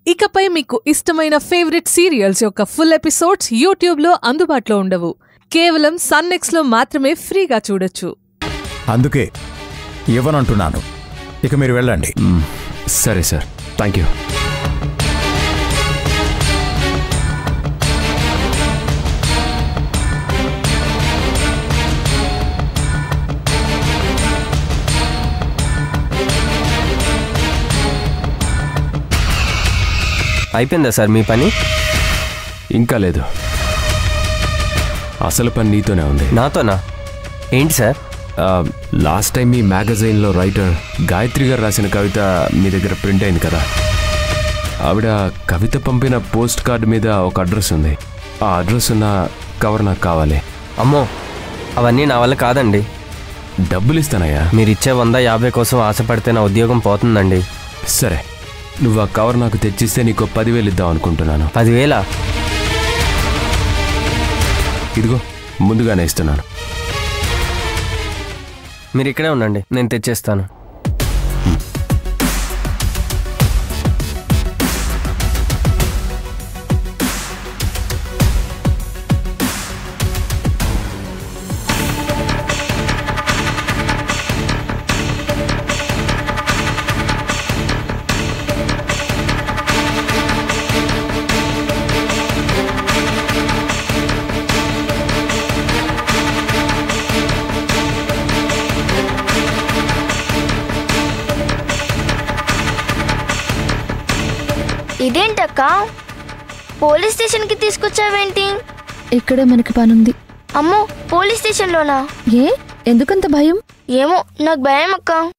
ఇకపై మీకు ఇష్టమైన ఫేవరెట్ సీరియల్స్ యొక్క ఫుల్ ఎపిసోడ్స్ యూట్యూబ్లో అందుబాటులో ఉండవు కేవలం సన్నెక్స్లో మాత్రమే ఫ్రీగా చూడొచ్చు అందుకే ఇవ్వనంటున్నాను ఇక మీరు వెళ్ళండి మ్మ్. సరే సార్ థ్యాంక్ యూ అయిపోయిందా సార్ మీ పని ఇంకా లేదు అసలు పని నీతోనే ఉంది నాతోనా ఏంటి సార్ ఆ, లాస్ట్ టైం మీ మ్యాగజైన్లో రైటర్ గాయత్రి గారు రాసిన కవిత మీ దగ్గర ప్రింట్ అయింది కదా ఆవిడ కవిత పంపిన పోస్ట్ కార్డు మీద ఒక అడ్రస్ ఉంది ఆ అడ్రస్ ఉన్న కవర్ నాకు కావాలి అమ్మో అవన్నీ నా వల్ల కాదండి డబ్బులు ఇస్తానయ్యా మీరు ఇచ్చే వంద యాభై కోసం ఆశపడితే నా ఉద్యోగం పోతుందండి సరే నువ్వు ఆ కవర్ నాకు తెచ్చిస్తే నీకు పదివేలు ఇద్దాం అనుకుంటున్నాను పదివేల ఇదిగో ముందుగానే ఇస్తున్నాను మీరు ఇక్కడే ఉండండి నేను తెచ్చేస్తాను ఇదేంటక్క పోలీస్ స్టేషన్కి తీసుకొచ్చావేంటి ఇక్కడే మనకి పనుంది అమ్మో పోలీస్ స్టేషన్లోనా ఏ ఎందుకంత భయం ఏమో నాకు భయం అక్క